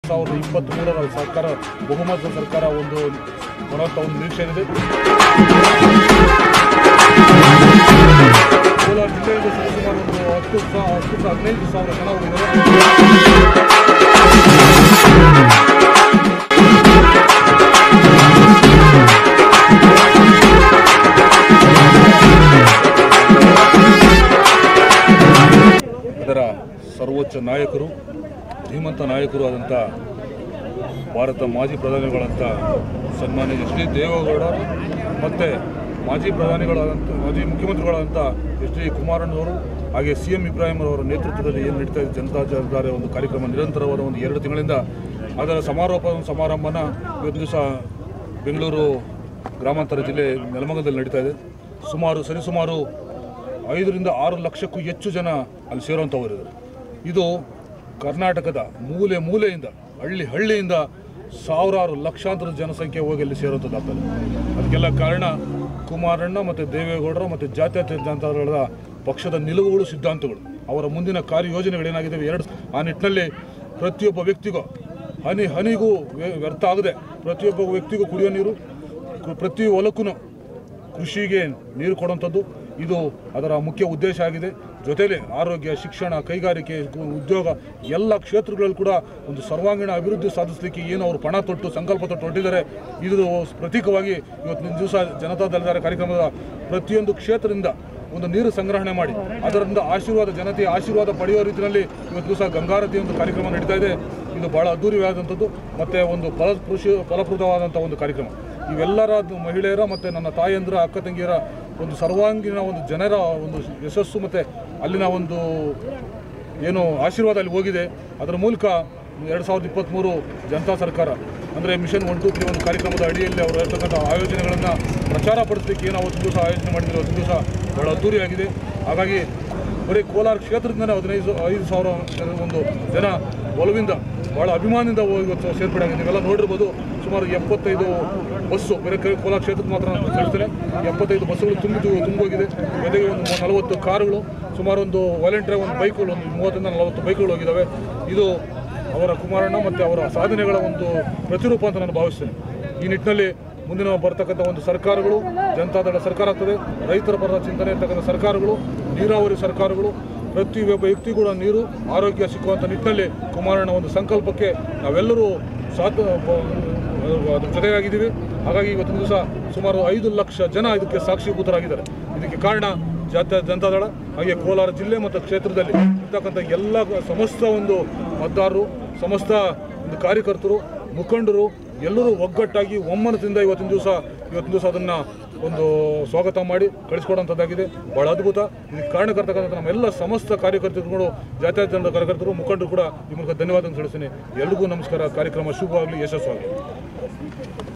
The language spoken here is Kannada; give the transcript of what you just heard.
ಸಾವಿರದ ಇಪ್ಪತ್ತ್ಮೂರರ ಸರ್ಕಾರ ಬಹುಮತದ ಸರ್ಕಾರ ಒಂದು ಬರುವಂಥ ಒಂದು ನಿರೀಕ್ಷೆ ಇದೆ ಕೋಲಾರ ಜಿಲ್ಲೆಯಿಂದ ಸುಮಾರು ಒಂದು ಹತ್ತು ಸಾ ಹತ್ತು ಹದಿನೈದು ಸಾವಿರ ಜನ ಹೋಗಿದ್ದಾರೆ ಅದರ ಸರ್ವೋಚ್ಚ ನಾಯಕರು ಧೀಮಂತ ನಾಯಕರು ಆದಂಥ ಭಾರತ ಮಾಜಿ ಪ್ರಧಾನಿಗಳಂತ ಸನ್ಮಾನ್ಯ ಎಚ್ ಡಿ ದೇವೇಗೌಡ ಮತ್ತು ಮಾಜಿ ಪ್ರಧಾನಿಗಳಾದಂಥ ಮಾಜಿ ಮುಖ್ಯಮಂತ್ರಿಗಳಾದಂಥ ಎಚ್ ಡಿ ಕುಮಾರಣ್ಣವರು ಹಾಗೆ ಸಿ ಎಂ ಇಬ್ರಾಹಿಂ ಅವರ ನೇತೃತ್ವದಲ್ಲಿ ಏನು ನಡೀತಾ ಇದೆ ಜನತಾ ಜವಾಬ್ದಾರಿ ಒಂದು ಕಾರ್ಯಕ್ರಮ ನಿರಂತರವಾದ ಒಂದು ಎರಡು ತಿಂಗಳಿಂದ ಅದರ ಸಮಾರೋಪ ಸಮಾರಂಭನ ಇವತ್ತು ದಿವಸ ಬೆಂಗಳೂರು ಗ್ರಾಮಾಂತರ ಜಿಲ್ಲೆ ನೆಲಮಂಗಲದಲ್ಲಿ ನಡೀತಾ ಇದೆ ಸುಮಾರು ಸರಿಸುಮಾರು ಐದರಿಂದ ಆರು ಲಕ್ಷಕ್ಕೂ ಹೆಚ್ಚು ಜನ ಅಲ್ಲಿ ಸೇರುವಂಥವರಿದ್ದಾರೆ ಇದು ಕರ್ನಾಟಕದ ಮೂಲೆ ಮೂಲೆಯಿಂದ ಹಳ್ಳಿ ಹಳ್ಳಿಯಿಂದ ಸಾವಿರಾರು ಲಕ್ಷಾಂತರ ಜನಸಂಖ್ಯೆ ಹೋಗಿ ಅಲ್ಲಿ ಸೇರುವಂಥದ್ದಾಗ್ತದೆ ಅದಕ್ಕೆಲ್ಲ ಕಾರಣ ಕುಮಾರಣ್ಣ ಮತ್ತು ದೇವೇಗೌಡರ ಮತ್ತು ಜಾತ್ಯತೀತ ಜನತಾದಳದ ಪಕ್ಷದ ನಿಲುವುಗಳು ಸಿದ್ಧಾಂತಗಳು ಅವರ ಮುಂದಿನ ಕಾರ್ಯಯೋಜನೆಗಳೇನಾಗಿದ್ದಾವೆ ಎರಡು ಆ ನಿಟ್ಟಿನಲ್ಲಿ ಪ್ರತಿಯೊಬ್ಬ ವ್ಯಕ್ತಿಗೂ ಹನಿ ಹನಿಗೂ ವ್ಯ- ವ್ಯರ್ಥ ಆಗದೆ ಪ್ರತಿಯೊಬ್ಬ ವ್ಯಕ್ತಿಗೂ ಕುಡಿಯೋ ನೀರು ಕು- ಪ್ರತಿ ಹೊಲಕ್ಕೂ ಕೃಷಿಗೆ ನೀರು ಕೊಡುವಂಥದ್ದು ಇದು ಅದರ ಮುಖ್ಯ ಉದ್ದೇಶ ಆಗಿದೆ ಜೊತೆಯಲ್ಲಿ ಆರೋಗ್ಯ ಶಿಕ್ಷಣ ಕೈಗಾರಿಕೆ ಗು- ಉದ್ಯೋಗ ಎಲ್ಲ ಕ್ಷೇತ್ರಗಳಲ್ಲಿ ಕೂಡ ಒಂದು ಸರ್ವಾಂಗೀಣ ಅಭಿವೃದ್ಧಿ ಸಾಧಿಸಲಿಕ್ಕೆ ಏನು ಅವರು ಪಣ ತೊಟ್ಟು ಸಂಕಲ್ಪ ತೊಟ್ಟು ಹೊರಟಿದ್ದಾರೆ ಇದು ಪ್ರತೀಕವಾಗಿ ಇವತ್ತಿನ ದಿವಸ ಜನತಾ ದಳದ ಕಾರ್ಯಕ್ರಮದ ಪ್ರತಿಯೊಂದು ಕ್ಷೇತ್ರದಿಂದ ಒಂದು ನೀರು ಸಂಗ್ರಹಣೆ ಮಾಡಿ ಅದರಿಂದ ಆಶೀರ್ವಾದ ಜನತೆಯ ಆಶೀರ್ವಾದ ಪಡೆಯುವ ರೀತಿಯಲ್ಲಿ ಇವತ್ತು ದಿವಸ ಗಂಗಾರತಿ ಒಂದು ಕಾರ್ಯಕ್ರಮ ನಡೀತಾ ಇದೆ ಇದು ಬಹಳ ಅದ್ದೂರಿಯಾದಂಥದ್ದು ಮತ್ತು ಒಂದು ಫಲಪೃಷಿ ಫಲಪ್ರದವಾದಂಥ ಒಂದು ಕಾರ್ಯಕ್ರಮ ಇವೆಲ್ಲರ ದ- ಮಹಿಳೆಯರ ಮತ್ತು ನನ್ನ ತಾಯಂದಿರ ಅಕ್ಕ ತಂಗಿಯರ ಒಂದು ಸರ್ವಾಂಗೀಣ ಒಂದು ಜನರ ಒಂದು ಯಶಸ್ಸು ಮತ್ತು ಅಲ್ಲಿನ ಒಂದು ಏನು ಆಶೀರ್ವಾದ ಅಲ್ಲಿ ಹೋಗಿದೆ ಅದರ ಮೂಲಕ ಎರಡು ಸಾವಿರದ ಇಪ್ಪತ್ತ್ಮೂರು ಜನತಾ ಸರ್ಕಾರ ಅಂದರೆ ಮಿಷನ್ ಒನ್ ಟು ತ್ರೀ ಒಂದು ಕಾರ್ಯಕ್ರಮದ ಅಡಿಯಲ್ಲಿ ಅವರು ಇರ್ತಕ್ಕಂಥ ಆಯೋಜನೆಗಳನ್ನು ಪ್ರಚಾರ ಪಡಿಸಲಿಕ್ಕೆ ಏನು ಅವತ್ತು ದಿವಸ ಆಯೋಜನೆ ಮಾಡಿದ್ರು ಅವತ್ತು ದಿವಸ ಬಹಳ ಅದ್ದೂರಿಯಾಗಿದೆ ಹಾಗಾಗಿ ಬರೀ ಕೋಲಾರ ಕ್ಷೇತ್ರದಿಂದನೇ ಹದಿನೈದು ಐದು ಸಾವಿರ ಜನ ಒಂದು ಜನ ಒಲವಿಂದ ಭಾಳ ಅಭಿಮಾನದಿಂದ ಹೋಗಿ ಇವತ್ತು ಸೇರ್ಪಡೆ ಆಗಿದೆ ನೀವೆಲ್ಲ ನೋಡಿರ್ಬೋದು ಸುಮಾರು ಎಪ್ಪತ್ತೈದು ಬಸ್ಸು ಬೇರೆ ಕಡೆ ಕೋಲಾರ ಕ್ಷೇತ್ರದ ಮಾತ್ರ ನಾನು ಹೇಳ್ತೇನೆ ಎಪ್ಪತ್ತೈದು ಬಸ್ಸುಗಳು ತುಂಬಿದ್ದು ತುಂಬೋಗಿದೆ ಜೊತೆಗೆ ಒಂದು ಮೂ- ನಲವತ್ತು ಕಾರುಗಳು ಸುಮಾರು ಒಂದು ವಾಲೆಂಟ್ರಿ ಒಂದು ಬೈಕ್ಗಳು ಒಂದು ಮೂವತ್ತರಿಂದ ನಲವತ್ತು ಬೈಕ್ಗಳು ಹೋಗಿದ್ದಾವೆ ಇದು ಅವರ ಕುಮಾರಣ್ಣ ಮತ್ತು ಅವರ ಸಾಧನೆಗಳ ಒಂದು ಪ್ರತಿರೂಪ ಅಂತ ನಾನು ಭಾವಿಸ್ತೇನೆ ಈ ನಿಟ್ಟಿನಲ್ಲಿ ಮುಂದಿನ ಬರ್ತಕ್ಕಂಥ ಒಂದು ಸರ್ಕಾರಗಳು ಜನತಾದಳ ಸರ್ಕಾರ ಆಗ್ತದೆ ರೈತರ ಪರ ಚಿಂತನೆ ಇರ್ತಕ್ಕಂಥ ಸರ್ಕಾರಗಳು ನೀರಾವರಿ ಸರ್ಕಾರಗಳು ಪ್ರತಿಯೊಬ್ಬ ವ್ಯಕ್ತಿ ಕೂಡ ನೀರು ಆರೋಗ್ಯ ಸಿಕ್ಕುವಂಥ ನಿಟ್ಟಿನಲ್ಲಿ ಕುಮಾರಣ್ಣ ಒಂದು ಸಂಕಲ್ಪಕ್ಕೆ ನಾವೆಲ್ಲರೂ ಸಾಥ ಬ- ಅದ್ರ ಜೊತೆಗಾಗಿದ್ದೀವಿ ಹಾಗಾಗಿ ಇವತ್ತಿನ ದಿವಸ ಸುಮಾರು ಐದು ಲಕ್ಷ ಜನ ಇದಕ್ಕೆ ಸಾಕ್ಷೀಭೂತರಾಗಿದ್ದಾರೆ ಇದಕ್ಕೆ ಕಾರಣ ಜಾತ್ಯ ಜನತಾದಳ ಹಾಗೆ ಕೋಲಾರ ಜಿಲ್ಲೆ ಮತ್ತು ಕ್ಷೇತ್ರದಲ್ಲಿ ಇರ್ತಕ್ಕಂಥ ಎಲ್ಲ ಸಮಸ್ತ ಒಂದು ಮತದಾರರು ಸಮಸ್ತ ಒಂದು ಕಾರ್ಯಕರ್ತರು ಮುಖಂಡರು ಎಲ್ಲರೂ ಒಗ್ಗಟ್ಟಾಗಿ ಒಮ್ಮನದಿಂದ ಇವತ್ತಿನ ದಿವಸ ಇವತ್ತಿನ ದಿವಸ ಅದನ್ನು ಒಂದು ಸ್ವಾಗತ ಮಾಡಿ ಕಳಿಸ್ಕೊಡುವಂಥದ್ದಾಗಿದೆ ಭಾಳ ಅದ್ಭುತ ಇದಕ್ಕೆ ಕಾರಣಕರ್ತಕ್ಕಂಥ ನಮ್ಮೆಲ್ಲ ಸಮಸ್ತ ಕಾರ್ಯಕರ್ತರುಗಳು ಜಾತ್ಯತೀತ ಜನರ ಕಾರ್ಯಕರ್ತರು ಮುಖಂಡರು ಕೂಡ ಈ ಮೂಲಕ ಧನ್ಯವಾದ ತಿಳಿಸ್ತೀನಿ ಎಲ್ರಿಗೂ ನಮಸ್ಕಾರ ಕಾರ್ಯಕ್ರಮ ಶುಭವಾಗಲಿ ಯಶಸ್ವಾಗಲಿ